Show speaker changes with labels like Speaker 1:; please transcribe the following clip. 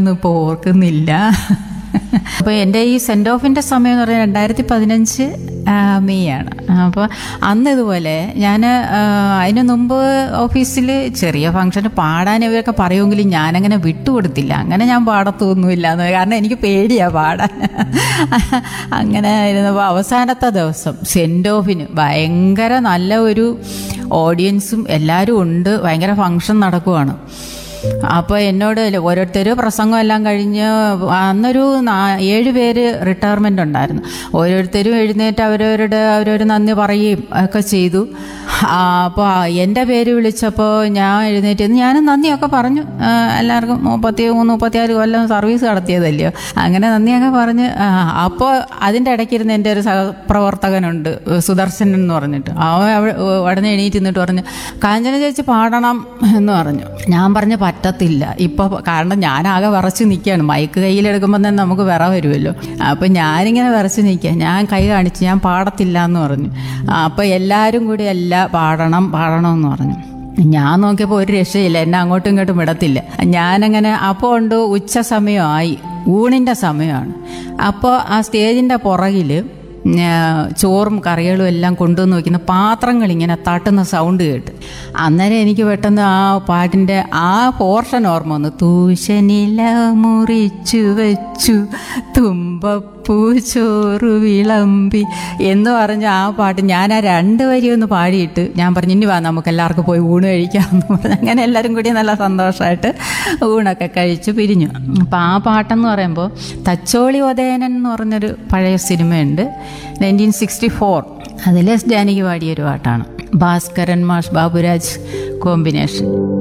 Speaker 1: ഒന്നും ഇപ്പോൾ ഓർക്കുന്നില്ല അപ്പോൾ എൻ്റെ ഈ സെൻഡ് ഓഫിൻ്റെ സമയം എന്ന് പറഞ്ഞാൽ രണ്ടായിരത്തി പതിനഞ്ച് മെയ് ആണ് അപ്പോൾ അന്ന് ഇതുപോലെ ഞാൻ അതിന് മുമ്പ് ഓഫീസിൽ ചെറിയ ഫംഗ്ഷന് പാടാൻ ഇവരൊക്കെ പറയുമെങ്കിലും ഞാനങ്ങനെ വിട്ടുകൊടുത്തില്ല അങ്ങനെ ഞാൻ പാടത്തൊന്നുമില്ല എന്ന് കാരണം എനിക്ക് പേടിയാണ് പാടാൻ അങ്ങനെ ഇരുന്നപ്പോൾ അവസാനത്തെ ദിവസം സെൻഡ് ഓഫിന് ഭയങ്കര നല്ല ഒരു ഓഡിയൻസും എല്ലാവരും ഉണ്ട് ഭയങ്കര ഫംഗ്ഷൻ നടക്കുവാണ് അപ്പോൾ എന്നോട് ഓരോരുത്തർ പ്രസംഗം എല്ലാം കഴിഞ്ഞ് അന്നൊരു നാ- ഏഴ് പേര് റിട്ടയർമെൻ്റ് ഉണ്ടായിരുന്നു ഓരോരുത്തരും എഴുന്നേറ്റ് അവരവരുടെ അവരവർ നന്ദി പറയുകയും ഒക്കെ ചെയ്തു അപ്പോൾ എൻ്റെ പേര് വിളിച്ചപ്പോൾ ഞാൻ എഴുന്നേറ്റ് നിന്ന് ഞാനും നന്ദിയൊക്കെ പറഞ്ഞു ആ, എല്ലാവർക്കും മുപ്പത്തി മൂന്ന് മുപ്പത്തിയാറ് കൊല്ലം സർവീസ് നടത്തിയതല്ലയോ അങ്ങനെ നന്ദിയൊക്കെ പറഞ്ഞ് അപ്പോൾ അതിൻ്റെ ഇടയ്ക്കിരുന്ന് എൻ്റെ ഒരു സഹപ്രവർത്തകനുണ്ട് സുദർശനൻ എന്ന് പറഞ്ഞിട്ട് അവൻ അവിടെ ഉടനെ എണീറ്റ് നിന്നിട്ട് പറഞ്ഞു കാഞ്ചന ചേച്ചി പാടണം എന്ന് പറഞ്ഞു ഞാൻ പറഞ്ഞു പറ്റത്തില്ല ഇപ്പോൾ കാരണം ഞാനാകെ വിറച്ച് നിൽക്കുകയാണ് മൈക്ക് കയ്യിലെടുക്കുമ്പോൾ തന്നെ നമുക്ക് വിറ വരുമല്ലോ അപ്പം ഞാനിങ്ങനെ വിറച്ച് നിൽക്കുക ഞാൻ കൈ കാണിച്ച് ഞാൻ പാടത്തില്ല എന്ന് പറഞ്ഞു അപ്പോൾ എല്ലാവരും കൂടി അല്ല പാടണം പാടണം എന്ന് പറഞ്ഞു ഞാൻ നോക്കിയപ്പോൾ ഒരു രക്ഷയില്ല എന്നെ അങ്ങോട്ടും ഇങ്ങോട്ടും വിടത്തില്ല ഞാനങ്ങനെ അപ്പോൾ ഉണ്ട് ഉച്ച സമയമായി ഊണിൻ്റെ സമയമാണ് അപ്പോൾ ആ സ്റ്റേജിൻ്റെ പുറകിൽ ചോറും കറികളും എല്ലാം കൊണ്ടുവന്ന് വയ്ക്കുന്ന പാത്രങ്ങൾ ഇങ്ങനെ തട്ടുന്ന സൗണ്ട് കേട്ട് അന്നേരം എനിക്ക് പെട്ടെന്ന് ആ പാട്ടിൻ്റെ ആ പോർഷൻ ഓർമ്മ വന്നു തൂശനില മുറിച്ചു വെച്ചു തുമ്പപ്പൂ ചോറ് വിളമ്പി എന്ന് പറഞ്ഞ ആ പാട്ട് ഞാൻ ആ രണ്ട് വരി ഒന്ന് പാടിയിട്ട് ഞാൻ പറഞ്ഞു ഇനി വാ നമുക്ക് എല്ലാവർക്കും പോയി ഊണ് കഴിക്കാം എന്ന് പറഞ്ഞു അങ്ങനെ എല്ലാവരും കൂടി നല്ല സന്തോഷമായിട്ട് ഊണൊക്കെ കഴിച്ചു പിരിഞ്ഞു അപ്പം ആ പാട്ടെന്ന് പറയുമ്പോൾ തച്ചോളി ഉദയനൻ എന്ന് പറഞ്ഞൊരു പഴയ സിനിമയുണ്ട് നയൻറ്റീൻ സിക്സ്റ്റി ഫോർ അതിൽ എസ് ജാനകി പാടിയൊരു പാട്ടാണ് ഭാസ്കരൻ മാഷ് ബാബുരാജ് കോമ്പിനേഷൻ